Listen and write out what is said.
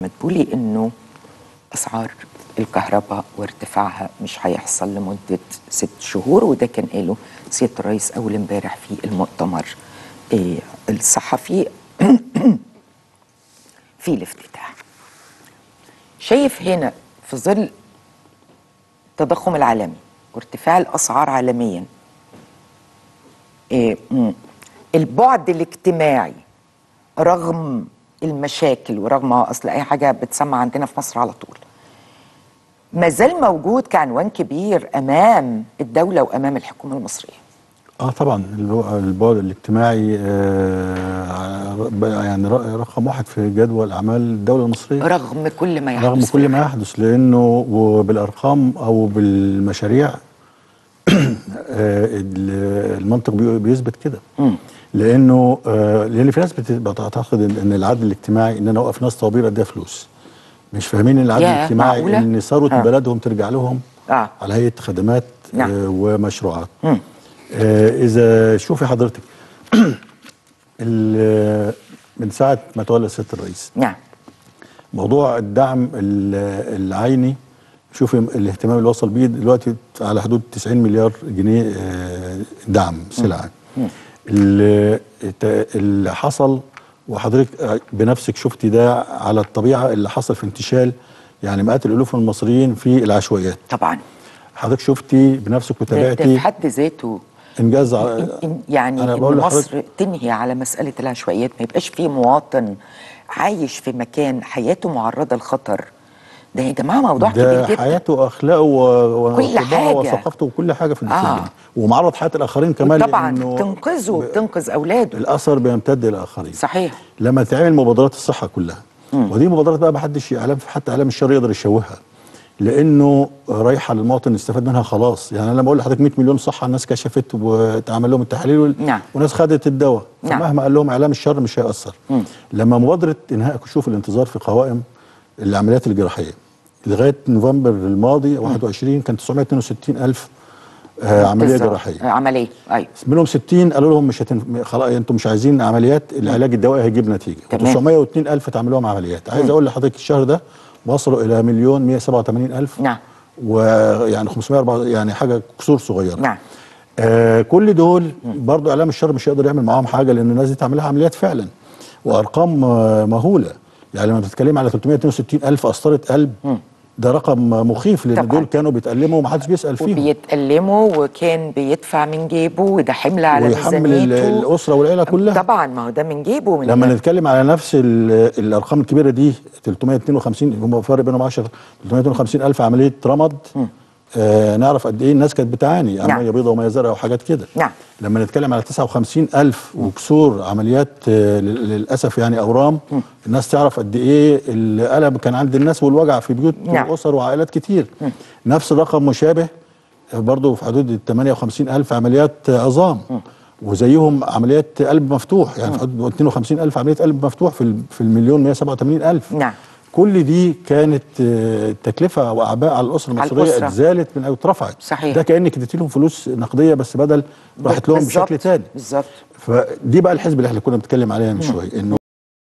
مدبولي انه اسعار الكهرباء وارتفاعها مش هيحصل لمده ست شهور وده كان قاله سياده الرئيس اول امبارح في المؤتمر إيه الصحفي في الافتتاح شايف هنا في ظل التضخم العالمي وارتفاع الاسعار عالميا إيه مم. البعد الاجتماعي رغم المشاكل ورغم اصل اي حاجه بتسمع عندنا في مصر على طول ما زال موجود كعنوان كبير امام الدوله وامام الحكومه المصريه اه طبعا البو- البعد الاجتماعي آه يعني ر- رقم واحد في جدول اعمال الدوله المصريه رغم كل ما يحدث رغم في كل ما يحدث لانه وبالارقام او بالمشاريع آه، ال- المنطق بي- بيثبت كده لانه آه، لان في ناس بت- بتعتقد ان إن العدل الاجتماعي ان انا اوقف ناس طوابير اديها فلوس مش فاهمين ان العدل ياه، الاجتماعي معقولة؟ ان ثروه آه. بلدهم ترجع لهم آه. على هيئه خدمات نعم. آه، ومشروعات مم. آه، اذا شوفي حضرتك ال- من ساعه ما تولى سياده الرئيس نعم موضوع الدعم ال- العيني شوفي الاهتمام اللي وصل بيه دلوقتي على حدود 90 مليار جنيه آه، دعم سلعه اللي اللي حصل وحضرتك بنفسك شفتي ده على الطبيعه اللي حصل في انتشال يعني مئات الالوف من المصريين في العشوائيات طبعا حضرتك شفتي بنفسك ده, ده في وتابعتي حد ذاته انجاز إن- على إن- يعني أنا ان بقول مصر لحضرتك- تنهي على مساله العشوائيات ما يبقاش في مواطن عايش في مكان حياته معرضه لخطر ده يا جماعه موضوع كبير ده جدا حياته واخلاقه و- كل وطباعه حاجة. وثقافته وكل حاجه في آه. الفيلم ومعرض حياه الاخرين كمان طبعا لأنه تنقذه وتنقذ اولاده الاثر بيمتد الى الاخرين صحيح لما تعمل مبادرات الصحه كلها ودي مبادرات بقى ما حدش اعلام حتى اعلام الشر يقدر يشوهها لانه رايحه للمواطن يستفاد منها خلاص يعني انا لما اقول لحضرتك 100 مليون صحه الناس كشفت واتعمل لهم التحاليل وال- نعم. وناس خدت الدواء نعم. فمهما قال لهم اعلام الشر مش هياثر لما مبادره انهاء كشوف الانتظار في قوائم العمليات الجراحيه لغايه نوفمبر الماضي 21 كان 962 الف آه عمليه بالظبط. جراحيه آه، عمليه ايوه منهم 60 قالوا لهم مش هتن... خلاص انتم مش عايزين عمليات العلاج الدوائي هيجيب نتيجه تمام. 902 الف اتعمل لهم عمليات عايز اقول لحضرتك الشهر ده وصلوا الى مليون 187 الف نعم. ويعني 504 يعني حاجه كسور صغيره نعم آه كل دول برضو اعلام الشر مش هيقدر يعمل معاهم حاجه لان الناس دي تعمل لها عمليات فعلا وارقام آه مهوله يعني لما بتتكلم على 362 الف قسطره قلب ده رقم مخيف لان طبعاً. دول كانوا بيتألموا ومحدش بيسأل فيهم وبيتألموا وكان بيدفع من جيبه وده حمل على ويحمل ال- ميزانيته الاسره والعيله كلها طبعا ما هو ده من جيبه من لما نتكلم على نفس ال- الارقام الكبيره دي 352 هم فرق بينهم 10 352 الف عمليه رمد آه نعرف قد ايه الناس كانت بتعاني نعم. عمليه بيضاء وميه زرقاء وحاجات كده نعم. لما نتكلم على 59 الف وكسور عمليات آه لل- للاسف يعني اورام الناس تعرف قد ايه الالم كان عند الناس والوجع في بيوت نعم. واسر وعائلات كتير نفس الرقم مشابه برضه في حدود ال 58 ألف عمليات عظام وزيهم عمليات قلب مفتوح يعني في حدود 52 ألف عملية قلب مفتوح في ال- في المليون 187 ألف نعم. كل دي كانت آه، تكلفة وأعباء على الأسرة على المصرية الأسرة. اتزالت من أو اترفعت صحيح. ده كأنك اديتي لهم فلوس نقدية بس بدل راحت لهم بالظبط، بشكل تاني بالظبط فدي بقى الحزب اللي احنا كنا بنتكلم عليها من شويه انه